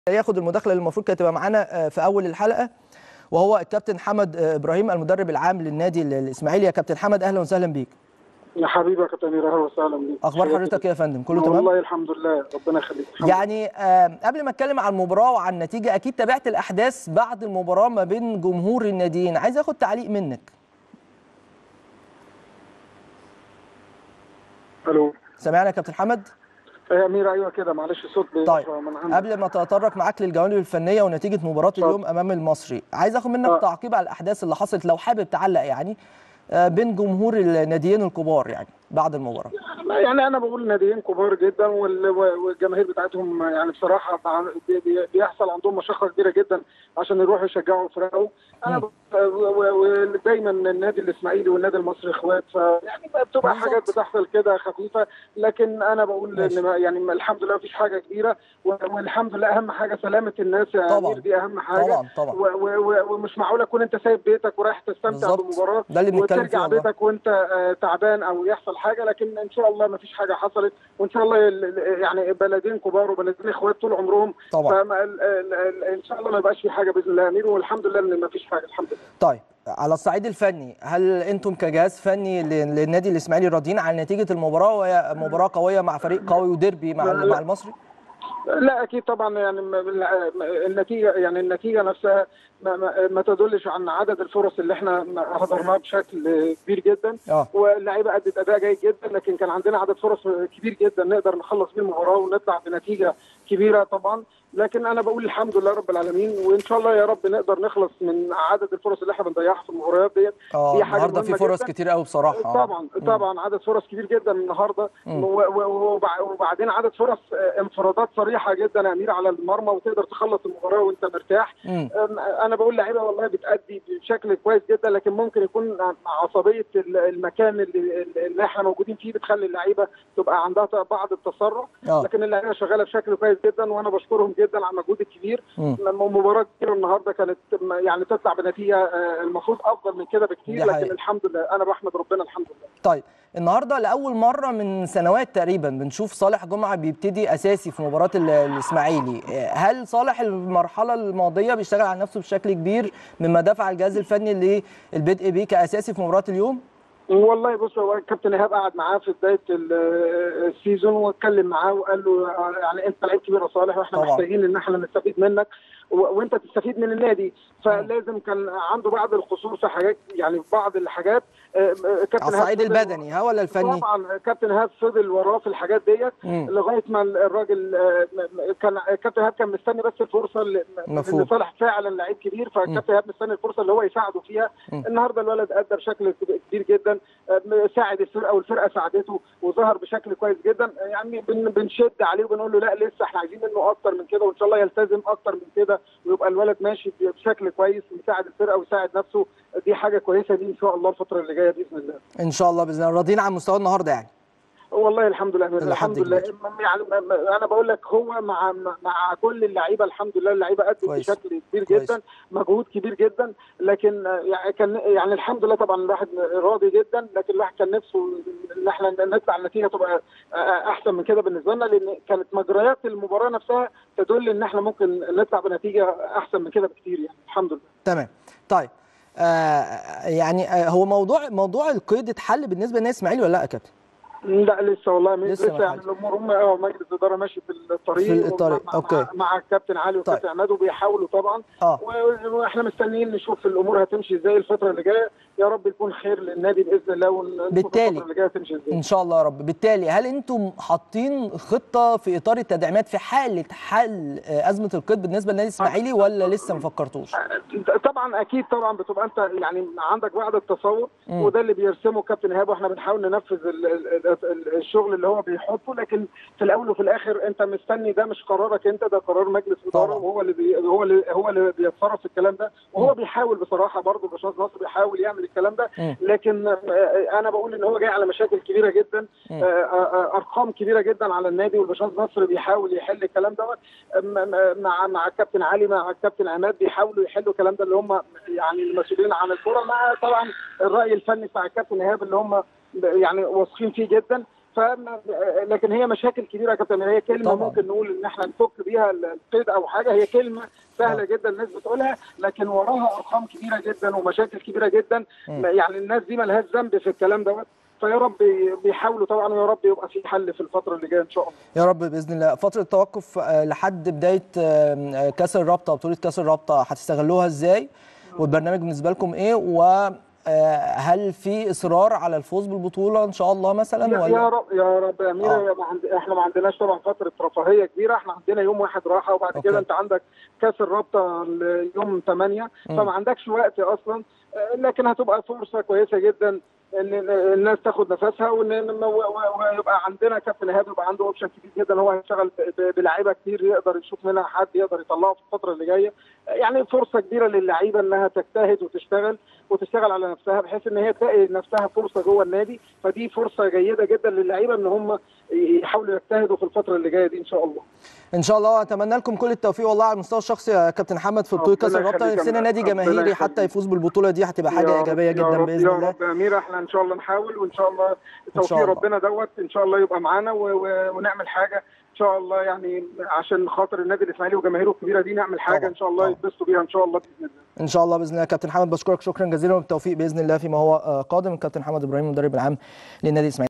ياخد المداخله اللي المفروض كانت تبقى معانا في اول الحلقه وهو الكابتن حمد ابراهيم المدرب العام للنادي الاسماعيلي يا كابتن حمد اهلا وسهلا بيك يا حبيبي يا كابتن امير اهلا وسهلا بيك اخبار حضرتك يا فندم كله تمام والله الحمد لله ربنا يخليك يعني آه قبل ما اتكلم عن المباراه وعن النتيجه اكيد تابعت الاحداث بعد المباراه ما بين جمهور الناديين عايز اخد تعليق منك الو سامعني يا كابتن حمد يا امير ايوه كده معلش الصوت طيب قبل ما اتطرق معاك للجوانب الفنيه ونتيجه مباراه اليوم امام المصري عايز اخد منك آه. تعقيب على الاحداث اللي حصلت لو حابب تعلق يعني آه بين جمهور الناديين الكبار يعني بعد المباراه يعني انا بقول ناديين كبار جدا وال- والجماهير بتاعتهم يعني بصراحه بي- بي- بيحصل عندهم مشقه كبيره جدا عشان يروحوا يشجعوا فرقهم انا مم. ب- و- و- ودايما النادي الاسماعيلي والنادي المصري اخوات فيعني بتبقى بالظبط. حاجات بتحصل كده خفيفه لكن انا بقول ماشي. ان ما- يعني الحمد لله مفيش حاجه كبيره و- والحمد لله اهم حاجه سلامه الناس يا طبعاً. امير دي اهم حاجه طبعا طبعا و- و- و- ومش معقول اكون انت سايب بيتك ورايح تستمتع بالظبط. بالمباراه ده اللي بنتكلم فيه وترجع والله. بيتك وانت آه، تعبان او يحصل حاجه لكن ان شاء الله ما فيش حاجه حصلت وان شاء الله ال- ال- يعني بلدين كبار وبلدين اخوات طول عمرهم طبعا فما ال- ال- ال- ان شاء الله ما يبقاش في حاجه باذن الله يا امير والحمد لله ان ما فيش حاجه الحمد لله طيب على الصعيد الفني هل انتم كجهاز فني ل- للنادي الاسماعيلي راضيين عن نتيجه المباراه وهي مباراه قويه مع فريق قوي وديربي مع لا، لا. مع المصري لا اكيد طبعا يعني م- م- النتيجه يعني النتيجه نفسها ما, ما, ما تدلش عن عدد الفرص اللي احنا هدرناها بشكل كبير جدا اه واللعيبه ادت اداء جيد جدا لكن كان عندنا عدد فرص كبير جدا نقدر نخلص بيه المباراه ونطلع بنتيجه كبيره طبعا لكن انا بقول الحمد لله رب العالمين وان شاء الله يا رب نقدر نخلص من عدد الفرص اللي احنا بنضيعها في المباريات ديت اه دي حاجة النهارده في مهمة فرص جداً. كتير قوي بصراحه آه. طبعا مم. طبعا عدد فرص كبير جدا النهارده مم. و- و- وبع- وبعدين عدد فرص آه، انفرادات صريحه جدا يا امير على المرمى وتقدر تخلص المباراه وانت مرتاح مم. أم، انا بقول لعيبه والله بتأدي بشكل كويس جدا لكن ممكن يكون عصبيه ال- المكان اللي, اللي احنا موجودين فيه بتخلي اللعيبه تبقى عندها بعض التسرع اه لكن اللعيبه شغاله بشكل كويس جدا وانا بشكرهم جدا على المجهود الكبير مم. لما مباراه كبيره النهارده كانت م- يعني تطلع بنتيجه آه، المفروض افضل من كده دي بكتير لكن حقيقة. الحمد لله انا بحمد ربنا الحمد لله طيب النهارده لاول مره من سنوات تقريبا بنشوف صالح جمعه بيبتدي اساسي في مباراه ال- الاسماعيلي هل صالح المرحله الماضيه بيشتغل على نفسه بشكل كبير مما دفع الجهاز الفني للبدء بيه كاساسي في مباراه اليوم والله بص هو الكابتن ايهاب قعد معاه في بدايه ال- السيزون واتكلم معاه وقال له يعني انت لعيب كبير يا صالح واحنا طبعا. محتاجين ان احنا نستفيد منك و- وانت تستفيد من النادي فلازم كان عنده بعض القصور في حاجات يعني في بعض الحاجات آه، آه، كابتن على إيهاب الصعيد فضل- البدني ها ولا الفني طبعا كابتن ايهاب فضل وراه في الحاجات ديت مم. لغايه ما الراجل آه، م- كان كابتن ايهاب كان مستني بس الفرصه اللي مفهوم. ان صالح فعلا لعيب كبير فكابتن ايهاب مستني الفرصه اللي هو يساعده فيها مم. النهارده الولد ادى بشكل كبير جدا آه، ساعد الفرقه والفرقه ساعدته وظهر بشكل كويس جدا آه، يعني بن- بنشد عليه وبنقول له لا لسه احنا عايزين منه اكتر من كده وان شاء الله يلتزم اكتر من كده ويبقى الولد ماشي بشكل كويس ويساعد الفرقه ويساعد نفسه دي حاجه كويسه دي ان شاء الله الفتره اللي جايه باذن الله ان شاء الله باذن الله راضيين عن مستوى النهارده يعني والله الحمد لله إلى الحمد حد لله كبير. يعني م- م- انا بقول لك هو مع مع كل اللعيبه الحمد لله اللعيبه ادت كويس. بشكل كبير كويس. جدا مجهود كبير جدا لكن آه، يعني كان يعني الحمد لله طبعا الواحد راضي جدا لكن الواحد كان نفسه ان احنا نطلع النتيجه تبقى آه، احسن من كده بالنسبه لنا لان كانت مجريات المباراه نفسها تدل ان احنا ممكن نطلع بنتيجه احسن من كده بكتير يعني الحمد لله تمام طيب آه يعني آه هو موضوع موضوع القيد اتحل بالنسبه للنادي الاسماعيلي ولا لا يا كابتن لا لسه والله لسه لسه, ما لسه يعني حدش. الامور هم اه مجلس الاداره ماشي في الطريق في الطريق، مع أوكي. مع, مع الكابتن علي والكابتن عماد وبيحاولوا طبعا اه و- واحنا مستنيين نشوف الامور هتمشي ازاي الفتره اللي جايه يا رب يكون خير للنادي باذن الله ونشوف بالتالي. الفتره اللي جايه تمشي ازاي ان شاء الله يا رب بالتالي هل انتم حاطين خطه في اطار التدعيمات في حاله حل آه، ازمه القيد بالنسبه للنادي الاسماعيلي ولا لسه ما فكرتوش طبعا اكيد طبعا بتبقى انت يعني عندك بعض التصور مم. وده اللي بيرسمه كابتن ايهاب واحنا بنحاول ننفذ ال- ال- ال- الشغل اللي هو بيحطه لكن في الاول وفي الاخر انت مستني ده مش قرارك انت ده قرار مجلس اداره طبعا. وهو اللي بي هو اللي هو اللي بيتصرف في الكلام ده وهو مم. بيحاول بصراحه برضه باشمهندس نصر بيحاول يعمل الكلام ده مم. لكن آه، انا بقول ان هو جاي على مشاكل كبيره جدا مم. آه، آه، ارقام كبيره جدا على النادي والباشمهندس نصر بيحاول يحل الكلام دوت م- م- مع مع الكابتن علي مع الكابتن عماد بيحاولوا يحلوا الكلام ده اللي هم يعني المسؤولين عن الكره مع طبعا الراي الفني بتاع الكابتن ايهاب اللي هم يعني واثقين فيه جدا ف لكن هي مشاكل كبيره يا كابتن هي كلمه طبعاً. طبعا. ممكن نقول ان احنا نفك بيها القيد او حاجه هي كلمه سهله آه. جدا الناس بتقولها لكن وراها ارقام كبيره جدا ومشاكل كبيره جدا مم. يعني الناس دي ملهاش ذنب في الكلام دوت فيا رب بيحاولوا طبعا ويا رب يبقى في حل في الفتره اللي جايه ان شاء الله يا رب باذن الله فتره التوقف آه، لحد بدايه آه، آه، كاس الرابطه بطوله كاس الرابطه هتستغلوها ازاي والبرنامج بالنسبه لكم ايه وهل في اصرار على الفوز بالبطوله ان شاء الله مثلا يا, يا ولا رب يا رب يا اميره آه. آه. ما عند... احنا ما عندناش طبعا فتره رفاهيه كبيره احنا عندنا يوم واحد راحه وبعد أوكي. كده انت عندك كاس الرابطه ال- يوم 8 مم. فما عندكش وقت اصلا آه، لكن هتبقى فرصه كويسه جدا ان إن الناس تاخد نفسها وان إن- و- و- ويبقى عندنا كابتن ايهاب يبقى عنده اوبشن كبير جدا هو هيشتغل ب- ب- بلاعيبه كتير يقدر يشوف منها حد يقدر يطلعه في الفتره اللي جايه يعني فرصه كبيره للعيبه انها تجتهد وتشتغل وتشتغل على نفسها بحيث ان هي تلاقي نفسها فرصه جوه النادي فدي فرصه جيده جدا للعيبه ان هم يحاولوا يجتهدوا في الفتره اللي جايه دي ان شاء الله ان شاء الله اتمنى لكم كل التوفيق والله على المستوى الشخصي يا كابتن محمد في بطوله ربنا كاس الرابطه يخليك يا نفسنا أمير. نادي ربنا جماهيري حتى يخليك. يفوز بالبطوله دي هتبقى يا حاجه رب- ايجابيه يا جدا رب- باذن يا الله رب يا امير احنا ان شاء الله نحاول وان شاء الله توفيق الله. ربنا دوت ان شاء الله يبقى معانا و- و- ونعمل حاجه ان شاء الله يعني عشان خاطر النادي الاسماعيلي وجماهيره الكبيره دي نعمل حاجه طبعاً. ان شاء الله طبعاً. يتبسطوا بيها ان شاء الله باذن الله ان شاء الله باذن الله كابتن محمد بشكرك شكرا جزيلا وبالتوفيق باذن الله فيما هو آه، قادم الكابتن محمد ابراهيم المدرب العام للنادي الاسماعيلي